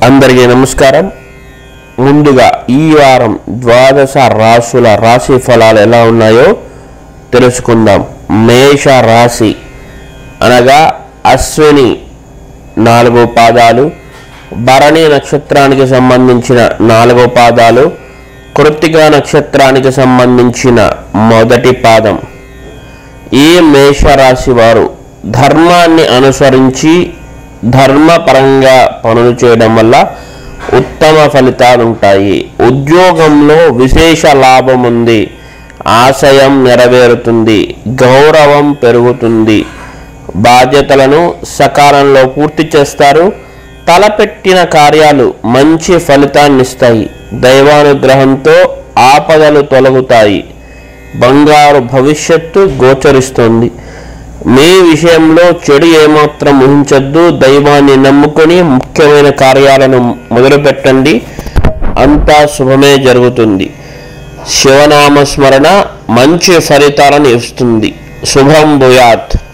అందరికీ నమస్కారం ముందుగా ఈ వారం ద్వాదశ రాశుల రాశి ఫలాలు ఎలా ఉన్నాయో తెలుసుకుందాం మేష రాశి అనగా అశ్విని నాలుగు పాదాలు భరణి నక్షత్రానికి సంబంధించిన నాలుగో పాదాలు కృత్తిక నక్షత్రానికి సంబంధించిన మొదటి పాదం ఈ మేషరాశి వారు ధర్మాన్ని అనుసరించి ధర్మపరంగా పనులు చేయడం వల్ల ఉత్తమ ఫలితాలు ఉంటాయి ఉద్యోగంలో విశేష లాభం ఉంది ఆశయం నెరవేరుతుంది గౌరవం పెరుగుతుంది బాధ్యతలను సకాలంలో పూర్తి చేస్తారు తలపెట్టిన కార్యాలు మంచి ఫలితాన్నిస్తాయి దైవానుగ్రహంతో ఆపదలు తొలగుతాయి బంగారు భవిష్యత్తు గోచరిస్తుంది మీ విషయంలో చెడు ఏమాత్రం ఊహించొద్దు దైవాన్ని నమ్ముకొని ముఖ్యమైన కార్యాలను మొదలుపెట్టండి అంతా శుభమే జరుగుతుంది శివనామ స్మరణ మంచి ఫలితాలను ఇస్తుంది శుభం భూయాత్